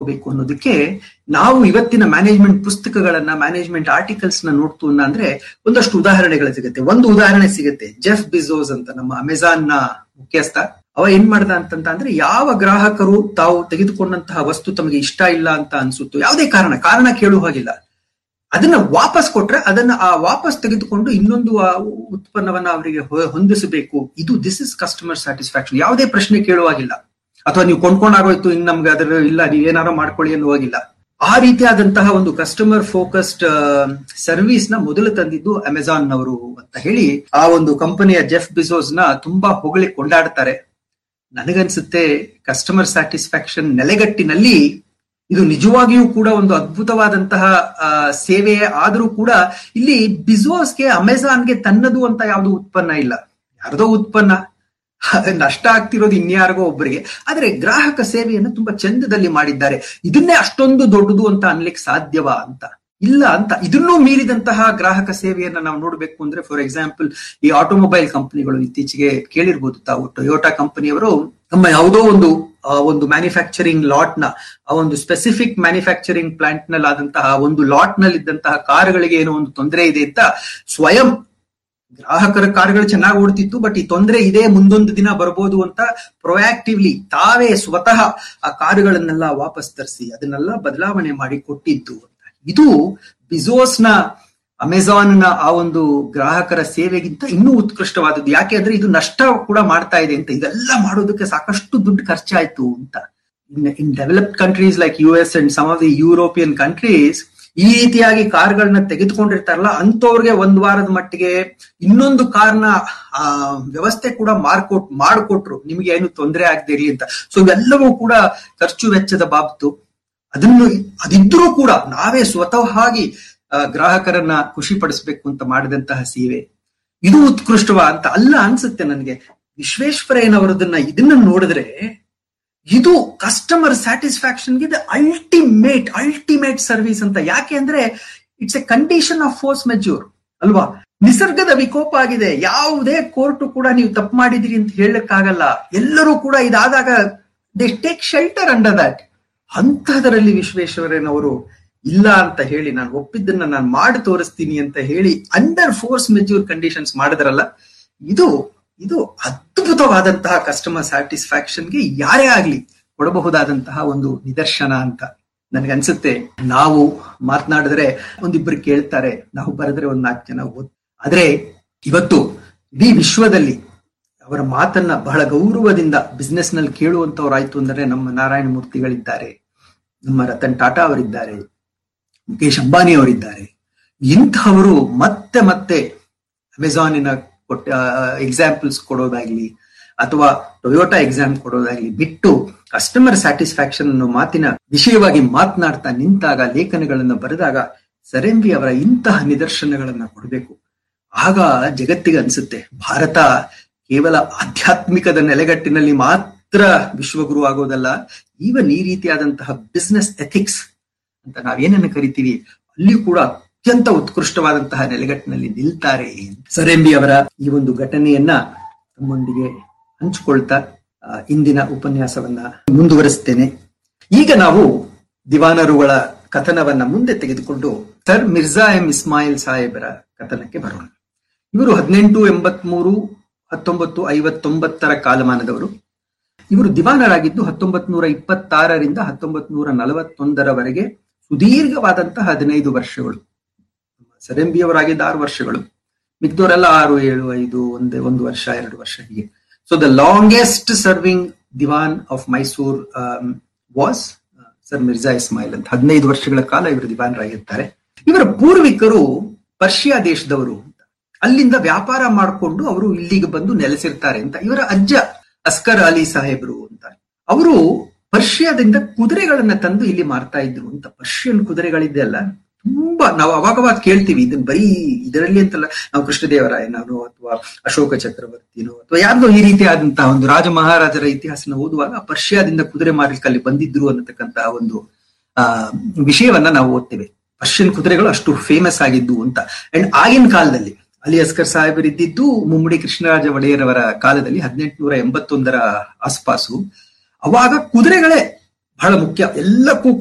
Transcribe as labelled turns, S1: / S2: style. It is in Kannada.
S1: ಬೇಕು ಅನ್ನೋದಕ್ಕೆ ನಾವು ಇವತ್ತಿನ ಮ್ಯಾನೇಜ್ಮೆಂಟ್ ಪುಸ್ತಕಗಳನ್ನ ಮ್ಯಾನೇಜ್ಮೆಂಟ್ ಆರ್ಟಿಕಲ್ಸ್ ನ ನೋಡ್ತು ಅಂದ್ರೆ ಒಂದಷ್ಟು ಉದಾಹರಣೆಗಳು ಸಿಗುತ್ತೆ ಒಂದು ಉದಾಹರಣೆ ಸಿಗುತ್ತೆ ಜೆಫ್ ಬಿಜೋಸ್ ಅಂತ ನಮ್ಮ ಅಮೆಜಾನ್ ನ ಮುಖ್ಯಸ್ಥ ಅವ ಏನ್ ಮಾಡ್ದ ಅಂತಂತ ಅಂದ್ರೆ ಯಾವ ಗ್ರಾಹಕರು ತಾವು ತೆಗೆದುಕೊಂಡಂತಹ ವಸ್ತು ತಮಗೆ ಇಷ್ಟ ಇಲ್ಲ ಅಂತ ಅನ್ಸುತ್ತೋ ಯಾವುದೇ ಕಾರಣ ಕಾರಣ ಕೇಳುವ ಹಾಗಿಲ್ಲ ಅದನ್ನ ವಾಪಸ್ ಕೊಟ್ರೆ ಅದನ್ನ ಆ ವಾಪಸ್ ತೆಗೆದುಕೊಂಡು ಇನ್ನೊಂದು ಉತ್ಪನ್ನವನ್ನ ಅವರಿಗೆ ಹೊಂದಿಸಬೇಕು ಇದು ದಿಸ್ ಇಸ್ ಕಸ್ಟಮರ್ ಸ್ಯಾಟಿಸ್ಫ್ಯಾಕ್ಷನ್ ಯಾವುದೇ ಪ್ರಶ್ನೆ ಕೇಳುವಾಗಿಲ್ಲ ಅಥವಾ ನೀವು ಕೊಂಡ್ಕೊಂಡಾಗೋಯ್ತು ಇನ್ ನಮ್ಗೆ ಅದರ ಇಲ್ಲ ನೀವು ಏನಾರು ಮಾಡ್ಕೊಳ್ಳಿ ಅನ್ನುವಾಗಿಲ್ಲ ಆ ರೀತಿಯಾದಂತಹ ಒಂದು ಕಸ್ಟಮರ್ ಫೋಕಸ್ಡ್ ಸರ್ವಿಸ್ ನ ಮೊದಲು ತಂದಿದ್ದು ಅಮೆಜಾನ್ ನವರು ಅಂತ ಹೇಳಿ ಆ ಒಂದು ಕಂಪನಿಯ ಜೆಫ್ ಬಿಸೋಸ್ ನ ತುಂಬಾ ಹೊಗಳಿ ಕೊಂಡಾಡ್ತಾರೆ ನನಗನ್ಸುತ್ತೆ ಕಸ್ಟಮರ್ ಸ್ಯಾಟಿಸ್ಫ್ಯಾಕ್ಷನ್ ನೆಲೆಗಟ್ಟಿನಲ್ಲಿ ಇದು ನಿಜವಾಗಿಯೂ ಕೂಡ ಒಂದು ಅದ್ಭುತವಾದಂತಹ ಸೇವೆ ಆದರೂ ಕೂಡ ಇಲ್ಲಿ ಬಿಸೋಸ್ಗೆ ಅಮೆಜಾನ್ಗೆ ತನ್ನದು ಅಂತ ಯಾವುದು ಉತ್ಪನ್ನ ಇಲ್ಲ ಯಾರ್ದೋ ಉತ್ಪನ್ನ ನಷ್ಟ ಆಗ್ತಿರೋದು ಇನ್ಯಾರಿಗೋ ಒಬ್ಬರಿಗೆ ಆದ್ರೆ ಗ್ರಾಹಕ ಸೇವೆಯನ್ನು ತುಂಬಾ ಚಂದದಲ್ಲಿ ಮಾಡಿದ್ದಾರೆ ಇದನ್ನೇ ಅಷ್ಟೊಂದು ದೊಡ್ಡದು ಅಂತ ಅನ್ಲಿಕ್ಕೆ ಸಾಧ್ಯವಾ ಅಂತ ಇಲ್ಲ ಅಂತ ಇದನ್ನೂ ಮೀರಿದಂತಹ ಗ್ರಾಹಕ ಸೇವೆಯನ್ನ ನಾವು ನೋಡ್ಬೇಕು ಅಂದ್ರೆ ಫಾರ್ ಎಕ್ಸಾಂಪಲ್ ಈ ಆಟೋಮೊಬೈಲ್ ಕಂಪನಿಗಳು ಇತ್ತೀಚೆಗೆ ಕೇಳಿರ್ಬೋದು ತಾವು ಟೊಯೋಟಾ ಕಂಪನಿಯವರು ನಮ್ಮ ಯಾವುದೋ ಒಂದು ಒಂದು ಮ್ಯಾನುಫ್ಯಾಕ್ಚರಿಂಗ್ ಲಾಟ್ ನ ಆ ಒಂದು ಸ್ಪೆಸಿಫಿಕ್ ಮ್ಯಾನುಫ್ಯಾಕ್ಚರಿಂಗ್ ಪ್ಲಾಂಟ್ ನಲ್ಲಿ ಆದಂತಹ ಒಂದು ಲಾಟ್ ನಲ್ಲಿ ಇದ್ದಂತಹ ಕಾರುಗಳಿಗೆ ಏನೋ ಒಂದು ತೊಂದರೆ ಇದೆ ಅಂತ ಸ್ವಯಂ ಗ್ರಾಹಕರ ಕಾರ್ಗಳು ಚೆನ್ನಾಗಿ ಓಡ್ತಿತ್ತು ಬಟ್ ಈ ತೊಂದರೆ ಇದೆ ಮುಂದೊಂದು ದಿನ ಬರ್ಬೋದು ಅಂತ ಪ್ರೊಯಾಕ್ಟಿವ್ಲಿ ತಾವೇ ಸ್ವತಃ ಆ ಕಾರುಗಳನ್ನೆಲ್ಲ ವಾಪಸ್ ತರಿಸಿ ಅದನ್ನೆಲ್ಲ ಬದಲಾವಣೆ ಮಾಡಿ ಕೊಟ್ಟಿದ್ದು ಅಂತ ಇದು ಬಿಸೋಸ್ ನ ಅಮೆಜಾನ್ ನ ಆ ಒಂದು ಗ್ರಾಹಕರ ಸೇವೆಗಿಂತ ಇನ್ನೂ ಉತ್ಕೃಷ್ಟವಾದದ್ದು ಯಾಕೆ ಅಂದ್ರೆ ಇದು ನಷ್ಟ ಕೂಡ ಮಾಡ್ತಾ ಇದೆ ಅಂತ ಇದೆಲ್ಲ ಮಾಡೋದಕ್ಕೆ ಸಾಕಷ್ಟು ದುಡ್ಡು ಖರ್ಚಾಯ್ತು ಅಂತ in developed countries like U S and some of the European countries ಈ ರೀತಿಯಾಗಿ ಕಾರ್ಗಳನ್ನ ತೆಗೆದುಕೊಂಡಿರ್ತಾರಲ್ಲ ಅಂತವ್ರಿಗೆ ಒಂದ್ ವಾರದ ಮಟ್ಟಿಗೆ ಇನ್ನೊಂದು ಕಾರ್ನ ಆ ವ್ಯವಸ್ಥೆ ಕೂಡ ಮಾರ್ಕೊಟ್ ಮಾಡಿಕೊಟ್ರು ನಿಮ್ಗೆ ಏನು ತೊಂದರೆ ಆಗದೆ ಇರಲಿ ಅಂತ ಸೊ ಇವೆಲ್ಲವೂ ಕೂಡ ಖರ್ಚು ವೆಚ್ಚದ ಬಾಬ್ತು ಅದನ್ನು ಅದಿದ್ರೂ ಕೂಡ ನಾವೇ ಸ್ವತಃ ಆಗಿ ಗ್ರಾಹಕರನ್ನ ಖುಷಿ ಪಡಿಸ್ಬೇಕು ಅಂತ ಮಾಡಿದಂತಹ ಸೇವೆ ಇದು ಉತ್ಕೃಷ್ಟವ ಅಂತ ಅಲ್ಲ ಅನ್ಸುತ್ತೆ ನನಗೆ ವಿಶ್ವೇಶ್ವರಯ್ಯನವರದನ್ನ ಇದನ್ನ ನೋಡಿದ್ರೆ ಇದು ಕಸ್ಟಮರ್ ಸ್ಯಾಟಿಸ್ಫ್ಯಾಕ್ಷನ್ಗೆ ಅಲ್ಟಿಮೇಟ್ ಅಲ್ಟಿಮೇಟ್ ಸರ್ವಿಸ್ ಅಂತ ಯಾಕೆ ಅಂದ್ರೆ it's a condition of force majeure ಅಲ್ವಾ ನಿಸರ್ಗದ ವಿಕೋಪ ಆಗಿದೆ ಯಾವುದೇ ಕೋರ್ಟ್ ಕೂಡ ನೀವು ತಪ್ಪು ಮಾಡಿದಿರಿ ಅಂತ ಹೇಳಕ್ಕಾಗಲ್ಲ ಎಲ್ಲರೂ ಕೂಡ ಇದಾದಾಗ they take shelter under that ಅಂತಹದರಲ್ಲಿ ವಿಶ್ವೇಶ್ವರಯ್ಯನವರು ಇಲ್ಲ ಅಂತ ಹೇಳಿ ನಾನು ಒಪ್ಪಿದ್ದನ್ನ ನಾನು ಮಾಡಿ ತೋರಿಸ್ತೀನಿ ಅಂತ ಹೇಳಿ ಅಂಡರ್ ಫೋರ್ಸ್ ಮೆಜ್ಯೂರ್ ಕಂಡೀಷನ್ಸ್ ಮಾಡಿದ್ರಲ್ಲ ಇದು ಇದು ಅದ್ಭುತವಾದಂತಹ ಕಸ್ಟಮರ್ ಸ್ಯಾಟಿಸ್ಫ್ಯಾಕ್ಷನ್ಗೆ ಯಾರೇ ಆಗ್ಲಿ ಕೊಡಬಹುದಾದಂತಹ ಒಂದು ನಿದರ್ಶನ ಅಂತ ನನಗನ್ಸುತ್ತೆ ನಾವು ಮಾತನಾಡಿದ್ರೆ ಒಂದಿಬ್ಬರು ಕೇಳ್ತಾರೆ ನಾವು ಬರೆದ್ರೆ ಒಂದ್ ನಾಲ್ಕು ಜನ ಓದ್ ಆದ್ರೆ ಇವತ್ತು ಇಡೀ ವಿಶ್ವದಲ್ಲಿ ಅವರ ಮಾತನ್ನ ಬಹಳ ಗೌರವದಿಂದ ಬಿಸ್ನೆಸ್ ನಲ್ಲಿ ಕೇಳುವಂತವ್ರಾಯ್ತು ಅಂದ್ರೆ ನಮ್ಮ ನಾರಾಯಣ ಮೂರ್ತಿಗಳಿದ್ದಾರೆ ನಮ್ಮ ರತನ್ ಟಾಟಾ ಅವರಿದ್ದಾರೆ ಮುಖೇಶ್ ಅಂಬಾನಿ ಅವರಿದ್ದಾರೆ ಇಂಥವರು ಮತ್ತೆ ಮತ್ತೆ ಅಮೆಜಾನಿನ ಕೊಟ್ಟ ಎಕ್ಸಾಂಪಲ್ಸ್ ಕೊಡೋದಾಗ್ಲಿ ಅಥವಾ ಟೊಯೋಟಾ ಎಕ್ಸಾಮ್ ಕೊಡೋದಾಗ್ಲಿ ಬಿಟ್ಟು ಕಸ್ಟಮರ್ ಸ್ಯಾಟಿಸ್ಫ್ಯಾಕ್ಷನ್ ಅನ್ನೋ ಮಾತಿನ ವಿಷಯವಾಗಿ ಮಾತನಾಡ್ತಾ ನಿಂತಾಗ ಲೇಖನಗಳನ್ನು ಬರೆದಾಗ ಸರೆಂಬಿ ಅವರ ಇಂತಹ ನಿದರ್ಶನಗಳನ್ನ ಕೊಡಬೇಕು ಆಗ ಜಗತ್ತಿಗೆ ಅನ್ಸುತ್ತೆ ಭಾರತ ಕೇವಲ ಆಧ್ಯಾತ್ಮಿಕದ ನೆಲೆಗಟ್ಟಿನಲ್ಲಿ ಮಾತ್ರ ವಿಶ್ವಗುರು ಆಗೋದಲ್ಲ ಈವನ್ ಈ ರೀತಿಯಾದಂತಹ ಬಿಸ್ನೆಸ್ ಎಥಿಕ್ಸ್ ಅಂತ ನಾವೇನನ್ನು ಕರಿತೀವಿ ಅಲ್ಲಿ ಕೂಡ ಅತ್ಯಂತ ಉತ್ಕೃಷ್ಟವಾದಂತಹ ನೆಲೆಗಟ್ಟಿನಲ್ಲಿ ನಿಲ್ತಾರೆ ಸರೆಂಬಿ ಅವರ ಈ ಒಂದು ಘಟನೆಯನ್ನ ತಮ್ಮೊಂದಿಗೆ ಹಂಚಿಕೊಳ್ತಾ ಇಂದಿನ ಉಪನ್ಯಾಸವನ್ನ ಮುಂದುವರಿಸ್ತೇನೆ ಈಗ ನಾವು ದಿವಾನರುಗಳ ಕಥನವನ್ನ ಮುಂದೆ ತೆಗೆದುಕೊಂಡು ಸರ್ ಮಿರ್ಜಾ ಎಂ ಇಸ್ಮಾಯಿಲ್ ಸಾಹೇಬರ ಕಥನಕ್ಕೆ ಬರೋಣ ಇವರು ಹದಿನೆಂಟು ಎಂಬತ್ಮೂರು ಹತ್ತೊಂಬತ್ತು ಐವತ್ತೊಂಬತ್ತರ ಕಾಲಮಾನದವರು ಇವರು ದಿವಾನರಾಗಿದ್ದು ಹತ್ತೊಂಬತ್ ನೂರ ಇಪ್ಪತ್ತಾರರಿಂದ ಹತ್ತೊಂಬತ್ ನೂರ ನಲವತ್ತೊಂದರವರೆಗೆ ಸುದೀರ್ಘವಾದಂತಹ ಹದಿನೈದು ವರ್ಷಗಳು ಸೆರೆಂಬಿಯವರಾಗಿದ್ದ ಆರು ವರ್ಷಗಳು ಮಿಕ್ದವರೆಲ್ಲ ಆರು ಏಳು ಐದು ಒಂದೇ ಒಂದು ವರ್ಷ ಎರಡು ವರ್ಷ ಹೀಗೆ so the longest serving Dewan of Mysore was sir Mirza Ismail ಅಂತ ಹದಿನೈದು ವರ್ಷಗಳ ಕಾಲ ಇವರು ದಿವಾನರಾಗಿರ್ತಾರೆ ಇವರ ಪೂರ್ವಿಕರು ಪರ್ಷಿಯಾ ದೇಶದವರು ಅಂತ ಅಲ್ಲಿಂದ ವ್ಯಾಪಾರ ಮಾಡಿಕೊಂಡು ಅವರು ಇಲ್ಲಿಗೆ ಬಂದು ನೆಲೆಸಿರ್ತಾರೆ ಅಂತ ಇವರ ಅಜ್ಜ ಅಸ್ಕರ್ ಅಲಿ ಸಾಹೇಬ್ರು ಅಂತ ಅವರು ಪರ್ಷಿಯಾದಿಂದ ಕುದುರೆಗಳನ್ನ ತಂದು ಇಲ್ಲಿ ಮಾರ್ತಾ ಇದ್ರು ಅಂತ ಪರ್ಷಿಯನ್ ಕುದುರೆಗಳಿದೆಯಲ್ಲ ತುಂಬಾ ನಾವು ಅವಾಗವಾಗ ಕೇಳ್ತೀವಿ ಇದನ್ನ ಬರೀ ಇದರಲ್ಲಿ ಅಂತಲ್ಲ ನಾವು ಕೃಷ್ಣದೇವರಾಯನೋ ಅಥವಾ ಅಶೋಕ ಚಕ್ರವರ್ತಿನೋ ಅಥವಾ ಯಾರ್ದೋ ಈ ರೀತಿಯಾದಂತಹ ಒಂದು ರಾಜ ಮಹಾರಾಜರ ಇತಿಹಾಸನ ಓದುವಾಗ ಪರ್ಷಿಯಾದಿಂದ ಕುದುರೆ ಮಾರ್ಲಿಕ್ಕೆ ಅಲ್ಲಿ ಬಂದಿದ್ರು ಅನ್ನತಕ್ಕಂತಹ ಒಂದು ಆ ವಿಷಯವನ್ನ ನಾವು ಓದ್ತೇವೆ ಪರ್ಷಿಯನ್ ಕುದುರೆಗಳು ಅಷ್ಟು ಫೇಮಸ್ ಆಗಿದ್ದು ಅಂತ ಅಂಡ್ ಆಗಿನ ಕಾಲದಲ್ಲಿ ಅಲಿ ಅಸ್ಕರ್ ಸಾಹೇಬರ್ ಇದ್ದಿದ್ದು ಮುಮ್ಮಡಿ ಕೃಷ್ಣರಾಜ ಒಡೆಯರವರ ಕಾಲದಲ್ಲಿ ಹದಿನೆಂಟುನೂರ ಎಂಬತ್ತೊಂದರ ಆಸ್ಪಾಸು ಅವಾಗ ಕುದುರೆಗಳೇ ಬಹಳ ಮುಖ್ಯ ಎಲ್ಲಕ್ಕೂ